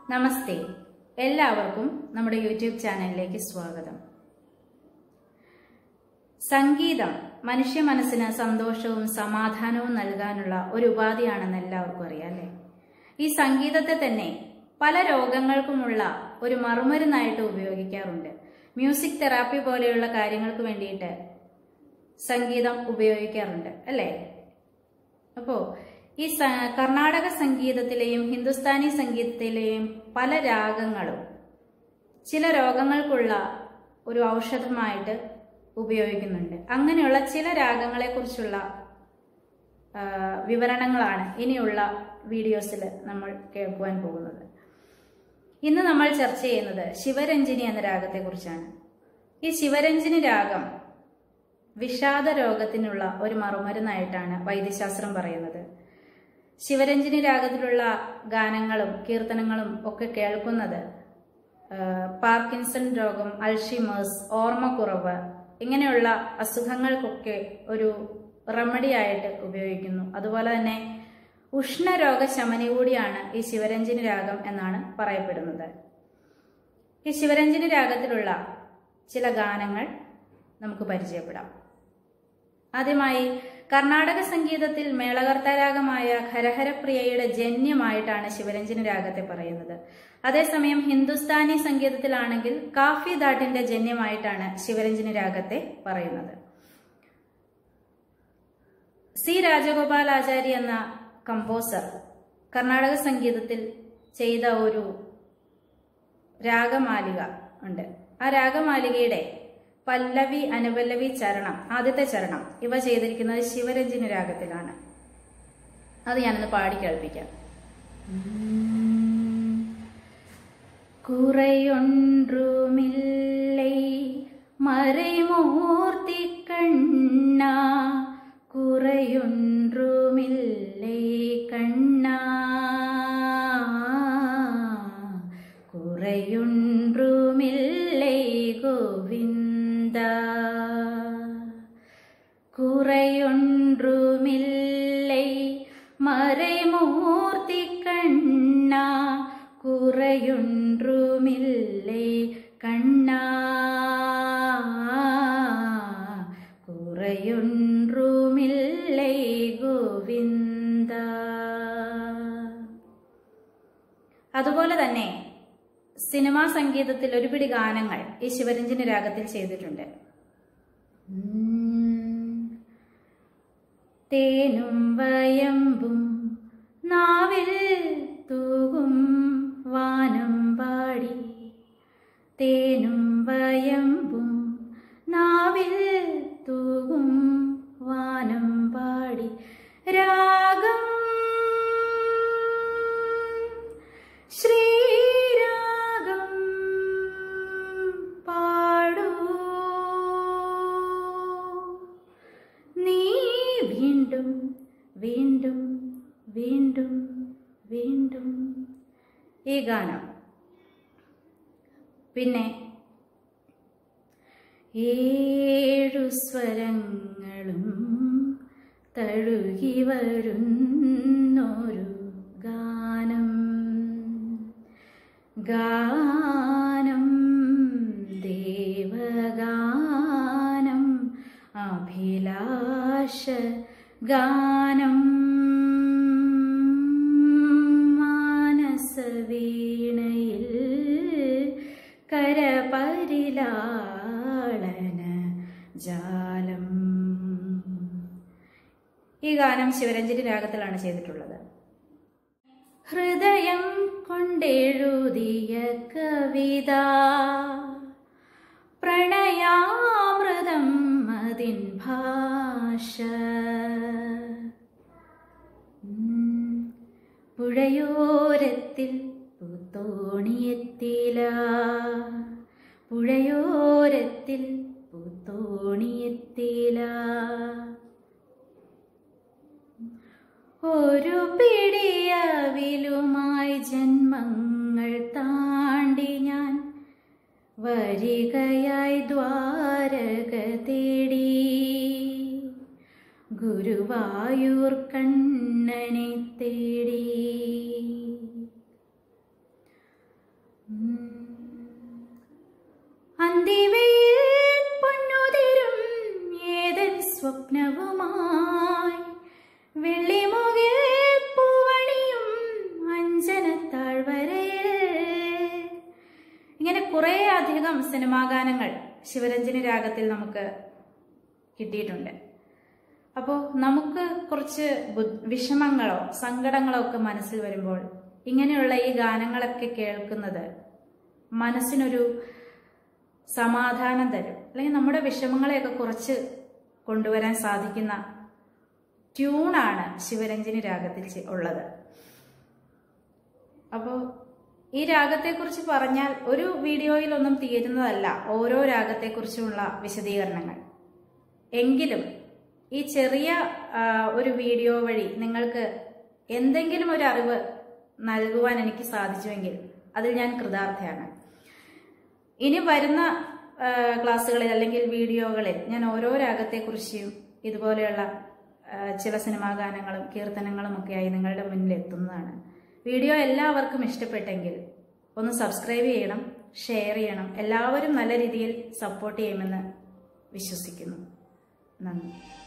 നമസ്തേ എല്ലാവർക്കും നമ്മുടെ യൂട്യൂബ് ചാനലിലേക്ക് സ്വാഗതം സംഗീതം മനുഷ്യ മനസ്സിന് സന്തോഷവും സമാധാനവും നൽകാനുള്ള ഒരു ഉപാധിയാണെന്ന് എല്ലാവർക്കും അറിയാം അല്ലേ ഈ സംഗീതത്തെ തന്നെ പല രോഗങ്ങൾക്കുമുള്ള ഒരു മറുമരുന്നായിട്ട് ഉപയോഗിക്കാറുണ്ട് മ്യൂസിക് തെറാപ്പി പോലെയുള്ള കാര്യങ്ങൾക്ക് വേണ്ടിയിട്ട് സംഗീതം ഉപയോഗിക്കാറുണ്ട് അല്ലേ അപ്പോ ഈ സ- കർണാടക സംഗീതത്തിലെയും ഹിന്ദുസ്ഥാനി സംഗീതത്തിലെയും പല രാഗങ്ങളും ചില രോഗങ്ങൾക്കുള്ള ഒരു ഔഷധമായിട്ട് ഉപയോഗിക്കുന്നുണ്ട് അങ്ങനെയുള്ള ചില രാഗങ്ങളെ കുറിച്ചുള്ള വിവരണങ്ങളാണ് ഇനിയുള്ള വീഡിയോസിൽ നമ്മൾ കേൾക്കുവാൻ പോകുന്നത് ഇന്ന് നമ്മൾ ചർച്ച ചെയ്യുന്നത് ശിവരഞ്ജിനി എന്ന രാഗത്തെക്കുറിച്ചാണ് ഈ ശിവരഞ്ജിനി രാഗം വിഷാദ രോഗത്തിനുള്ള ഒരു മറുമരുന്നായിട്ടാണ് വൈദ്യശാസ്ത്രം പറയുന്നത് ശിവരഞ്ജിനി രാഗത്തിലുള്ള ഗാനങ്ങളും കീർത്തനങ്ങളും ഒക്കെ കേൾക്കുന്നത് ആ, പാർക്കിൻസൺ രോഗം അൾഷിമേഴ്സ് ഓർമ്മക്കുറവ് ഇങ്ങനെയുള്ള അസുഖങ്ങൾക്കൊക്കെ ഒരു റെമഡി ആയിട്ട് ഉപയോഗിക്കുന്നു അതുപോലെ തന്നെ ഉഷ്ണരോഗ ശമനി കൂടിയാണ് ഈ ശിവരഞ്ജിനി രാഗം എന്നാണ് പറയപ്പെടുന്നത് ഈ ശിവരഞ്ജിനി രാഗത്തിലുള്ള ചില ഗാനങ്ങൾ നമുക്ക് പരിചയപ്പെടാം ആദ്യമായി കർണാടക സംഗീതത്തിൽ മേളകർത്താരാഗമായ ഹരഹരപ്രിയയുടെ ജന്യമായിട്ടാണ് ശിവരഞ്ജന രാഗത്തെ പറയുന്നത് അതേസമയം ഹിന്ദുസ്ഥാനി സംഗീതത്തിലാണെങ്കിൽ കാഫി ദാട്ടിന്റെ ജന്യമായിട്ടാണ് ശിവരഞ്ജന രാഗത്തെ പറയുന്നത് സി രാജഗോപാലാചാരി എന്ന കമ്പോസർ കർണാടക സംഗീതത്തിൽ ചെയ്ത ഒരു രാഗമാലിക ഉണ്ട് ആ രാഗമാലികയുടെ പല്ലവി അനുപല്ലവി ചരണം ആദ്യത്തെ ചരണം ഇവ ചെയ്തിരിക്കുന്നത് ശിവരഞ്ജിനി രാഗത്തിലാണ് അത് ഞാനൊന്ന് പാടി കേൾപ്പിക്കാം കുറയൊன்றுமில்லை மறைமூர்த்தி கண்ணா குறையொன்றுமில்லை கண்ணா குறையொன்றுமில்லை கோவிந்தா குறையொன்றுமில்லை மறைமூர்த்தி கண்ணா குறையொன்றுமில்லை கண்ணா குறையொன்றுமில்லை ഗോവിന്ദ അതുപോലെ തന്നെ സിനിമാ സംഗീതത്തിൽ ഒരുപിടി ഗാനങ്ങൾ ഈ ശിവരഞ്ജന രാഗത്തിൽ ചെയ്തിട്ടുണ്ട് തേനും വയമ്പും നാവിൽ തൂകും വാനം പാടി തേനും വയമ്പും നാവിൽ തൂകും വാനം പാടി രാഗം ശ്രീരാഗം പാടൂ നീ വീണ്ടും വീണ്ടും വീണ്ടും വീണ്ടും ഈ ഗാനം പിന്നെ ഏഴു സ്വരങ്ങളും തഴുകി വരുന്നൊരു ഗാനം ഗാനം ദേവഗാനം അഭിലാഷ ഗാനം മാനസവീണയിൽ കരപരിലാളന ജാലം ഈ ഗാനം ശിവരഞ്ജനി രാഗത്തിലാണ് ചെയ്തിട്ടുള്ളത് ഹൃദയം കൊണ്ടെഴുതിയ കവിത പ്രണയാമൃതം അതിൻ ഭാഷ ഉം, പുഴയോരത്തിൽ പൂത്തോണിയെത്തില പുഴയോരത്തിൽ പൂത്തോണിയെത്തില ഒരു പിടിയവിലുമായി ജന്മങ്ങൾ താണ്ടി ഞാൻ വരികയായി ദ്വാരക തേടി ഗുരുവായൂർ കണ്ണനെ തേടി കുറേ അധികം സിനിമാ ഗാനങ്ങൾ ശിവരഞ്ജനി രാഗത്തിൽ നമുക്ക് കിട്ടിയിട്ടുണ്ട് അപ്പോൾ നമുക്ക് കുറച്ച് ബു- വിഷമങ്ങളോ സങ്കടങ്ങളോ ഒക്കെ മനസ്സിൽ വരുമ്പോൾ ഇങ്ങനെയുള്ള ഈ ഗാനങ്ങളൊക്കെ കേൾക്കുന്നത് മനസ്സിനൊരു സമാധാനം തരും അല്ലെങ്കിൽ നമ്മുടെ വിഷമങ്ങളെയൊക്കെ കുറച്ച് കൊണ്ടുവരാൻ സാധിക്കുന്ന ട്യൂണാണ് ശിവരഞ്ജനി രാഗത്തിൽ ചെ- ഉള്ളത് അപ്പോൾ ഈ രാഗത്തെക്കുറിച്ച് പറഞ്ഞാൽ ഒരു വീഡിയോയിലൊന്നും തീരുന്നതല്ല ഓരോ രാഗത്തെക്കുറിച്ചുമുള്ള വിശദീകരണങ്ങൾ എങ്കിലും ഈ ചെറിയ ആ, ഒരു വീഡിയോ വഴി നിങ്ങൾക്ക് എന്തെങ്കിലും ഒരു അറിവ് നൽകുവാൻ എനിക്ക് സാധിച്ചുവെങ്കിൽ അതിൽ ഞാൻ കൃതാർത്ഥയാണ് ഇനി വരുന്ന ആ, ക്ലാസ്സുകളിൽ അല്ലെങ്കിൽ വീഡിയോകളിൽ ഞാൻ ഓരോ രാഗത്തെക്കുറിച്ചും ഇതുപോലെയുള്ള ആ, ചില സിനിമാ ഗാനങ്ങളും കീർത്തനങ്ങളും ഒക്കെയായി നിങ്ങളുടെ മുന്നിൽ എത്തുന്നതാണ് വീഡിയോ എല്ലാവർക്കും ഇഷ്ടപ്പെട്ടെങ്കിൽ ഒന്ന് സബ്സ്ക്രൈബ് ചെയ്യണം ഷെയർ ചെയ്യണം എല്ലാവരും നല്ല രീതിയിൽ സപ്പോർട്ട് ചെയ്യുമെന്ന് വിശ്വസിക്കുന്നു നന്ദി